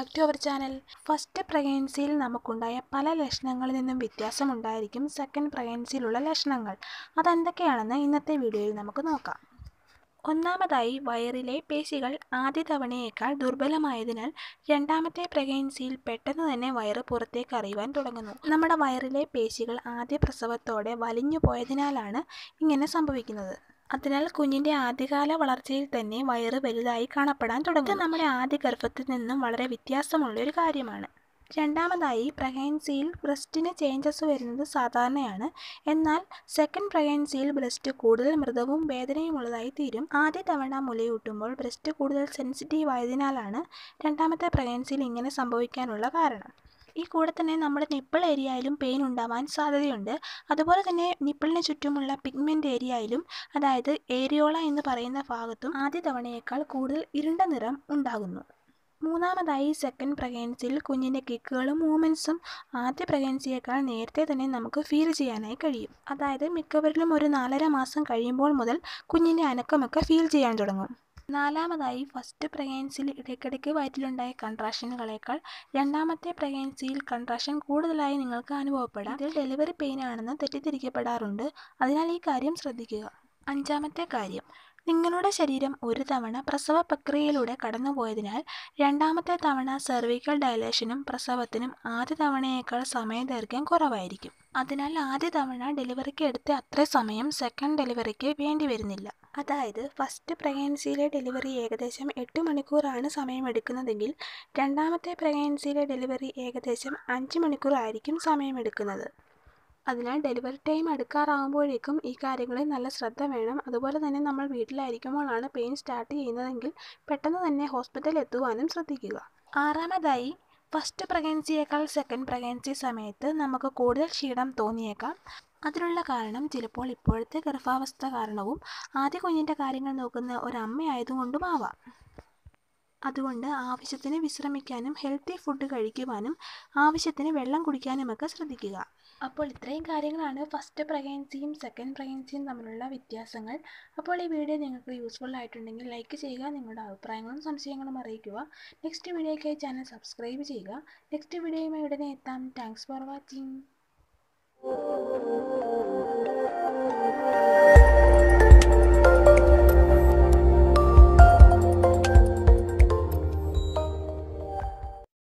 back to our channel first പ്രഗ്നൻസിയിൽ നമുക്കുണ്ടായ പല ലക്ഷണങ്ങളിൽ നിന്നും വ്യത്യാസമുണ്ടായിരിക്കും സെക്കൻഡ് പ്രഗ്നൻസിയിലുള്ള ലക്ഷണങ്ങൾ അതെന്തൊക്കെയാണെന്ന് ഇന്നത്തെ വീഡിയോയിൽ നമുക്ക് നോക്കാം ഒന്നാമതായി വയറിലെ പേശികൾ ആദ്യ തവണയേക്കാൾ ദുർബലമായതിനാൽ രണ്ടാമത്തെ പ്രഗ്നൻസിയിൽ പെട്ടെന്ന് തന്നെ വയറ് പുറത്തേക്ക് അറിയുവാൻ തുടങ്ങുന്നു നമ്മുടെ വയറിലെ പേശികൾ ആദ്യ പ്രസവത്തോടെ വലിഞ്ഞു പോയതിനാലാണ് ഇങ്ങനെ സംഭവിക്കുന്നത് അതിനാൽ കുഞ്ഞിൻ്റെ ആദ്യകാല വളർച്ചയിൽ തന്നെ വയറ് വലുതായി കാണപ്പെടാൻ തുടങ്ങും ഇത് നമ്മുടെ ആദ്യ ഗർഭത്തിൽ നിന്നും വളരെ വ്യത്യാസമുള്ള ഒരു കാര്യമാണ് രണ്ടാമതായി പ്രഗ്നൻസിയിൽ ബ്രസ്റ്റിന് ചേഞ്ചസ് വരുന്നത് സാധാരണയാണ് എന്നാൽ സെക്കൻഡ് പ്രഗ്നൻസിയിൽ ബ്രസ്റ്റ് കൂടുതൽ മൃദവും വേദനയുമുള്ളതായി തീരും ആദ്യ തവണ മുലയൂട്ടുമ്പോൾ ബ്രസ്റ്റ് കൂടുതൽ സെൻസിറ്റീവ് ആയതിനാലാണ് രണ്ടാമത്തെ പ്രഗ്നൻസിയിൽ ഇങ്ങനെ സംഭവിക്കാനുള്ള കാരണം ഈ കൂടെ തന്നെ നമ്മുടെ നിപ്പിൾ ഏരിയയിലും പെയിൻ ഉണ്ടാവാൻ സാധ്യതയുണ്ട് അതുപോലെ തന്നെ നിപ്പിളിന് ചുറ്റുമുള്ള പിഗ്മെൻ്റ് ഏരിയയിലും അതായത് ഏരിയോള എന്ന് പറയുന്ന ഭാഗത്തും ആദ്യ തവണയേക്കാൾ കൂടുതൽ ഇരുണ്ട നിറം ഉണ്ടാകുന്നു മൂന്നാമതായി സെക്കൻഡ് പ്രഗ്നൻസിയിൽ കുഞ്ഞിൻ്റെ കിക്കുകളും മൂവ്മെൻറ്റ്സും ആദ്യ പ്രഗ്നൻസിയേക്കാൾ നേരത്തെ തന്നെ നമുക്ക് ഫീൽ ചെയ്യാനായി കഴിയും അതായത് മിക്കവരിലും ഒരു നാലര മാസം കഴിയുമ്പോൾ മുതൽ കുഞ്ഞിൻ്റെ അനക്കമൊക്കെ ഫീൽ ചെയ്യാൻ തുടങ്ങും നാലാമതായി ഫസ്റ്റ് പ്രഗ്നൻസിയിൽ ഇടയ്ക്കിടയ്ക്ക് വയറ്റിലുണ്ടായ കൺട്രാക്ഷനുകളേക്കാൾ രണ്ടാമത്തെ പ്രഗ്നൻസിയിൽ കൺട്രാക്ഷൻ കൂടുതലായി നിങ്ങൾക്ക് അനുഭവപ്പെടാം ഇതിൽ ഡെലിവറി പെയിൻ ആണെന്ന് തെറ്റിദ്ധരിക്കപ്പെടാറുണ്ട് അതിനാൽ ഈ കാര്യം ശ്രദ്ധിക്കുക അഞ്ചാമത്തെ കാര്യം നിങ്ങളുടെ ശരീരം ഒരു തവണ പ്രസവ പ്രക്രിയയിലൂടെ കടന്നുപോയതിനാൽ രണ്ടാമത്തെ തവണ സെർവിക്കൽ ഡയലേഷനും പ്രസവത്തിനും ആദ്യ തവണയേക്കാൾ സമയദൈർഘ്യം കുറവായിരിക്കും അതിനാൽ ആദ്യ തവണ ഡെലിവറിക്ക് എടുത്ത അത്ര സമയം സെക്കൻഡ് ഡെലിവറിക്ക് വേണ്ടി വരുന്നില്ല അതായത് ഫസ്റ്റ് പ്രഗ്നൻസിയിലെ ഡെലിവറി ഏകദേശം എട്ട് മണിക്കൂറാണ് സമയമെടുക്കുന്നതെങ്കിൽ രണ്ടാമത്തെ പ്രഗ്നൻസിയിലെ ഡെലിവറി ഏകദേശം അഞ്ച് മണിക്കൂറായിരിക്കും സമയമെടുക്കുന്നത് അതിനാൽ ഡെലിവറി ടൈം അടുക്കാറാകുമ്പോഴേക്കും ഈ കാര്യങ്ങളിൽ നല്ല ശ്രദ്ധ വേണം അതുപോലെ തന്നെ നമ്മൾ വീട്ടിലായിരിക്കുമ്പോഴാണ് പെയിൻ സ്റ്റാർട്ട് ചെയ്യുന്നതെങ്കിൽ പെട്ടെന്ന് തന്നെ ഹോസ്പിറ്റലിൽ എത്തുവാനും ശ്രദ്ധിക്കുക ആറാമതായി ഫസ്റ്റ് പ്രഗ്നൻസിയേക്കാൾ സെക്കൻഡ് പ്രഗ്നൻസി സമയത്ത് നമുക്ക് കൂടുതൽ ക്ഷീണം തോന്നിയേക്കാം അതിനുള്ള കാരണം ചിലപ്പോൾ ഇപ്പോഴത്തെ ഗർഭാവസ്ഥ കാരണവും ആദ്യ കുഞ്ഞിൻ്റെ കാര്യങ്ങൾ നോക്കുന്ന ഒരമ്മയായതുകൊണ്ടും ആവാം അതുകൊണ്ട് ആവശ്യത്തിന് വിശ്രമിക്കാനും ഹെൽത്തി ഫുഡ് കഴിക്കുവാനും ആവശ്യത്തിന് വെള്ളം കുടിക്കാനുമൊക്കെ ശ്രദ്ധിക്കുക അപ്പോൾ ഇത്രയും കാര്യങ്ങളാണ് ഫസ്റ്റ് പ്രഗ്നൻസിയും സെക്കൻഡ് പ്രഗ്നൻസിയും തമ്മിലുള്ള വ്യത്യാസങ്ങൾ അപ്പോൾ ഈ വീഡിയോ നിങ്ങൾക്ക് യൂസ്ഫുൾ ആയിട്ടുണ്ടെങ്കിൽ ലൈക്ക് ചെയ്യുക നിങ്ങളുടെ അഭിപ്രായങ്ങളും സംശയങ്ങളും അറിയിക്കുക നെക്സ്റ്റ് വീഡിയോയ്ക്കായി ചാനൽ സബ്സ്ക്രൈബ് ചെയ്യുക നെക്സ്റ്റ് വീഡിയോയുമായി ഉടനെ എത്താം താങ്ക്സ് ഫോർ വാച്ചിങ്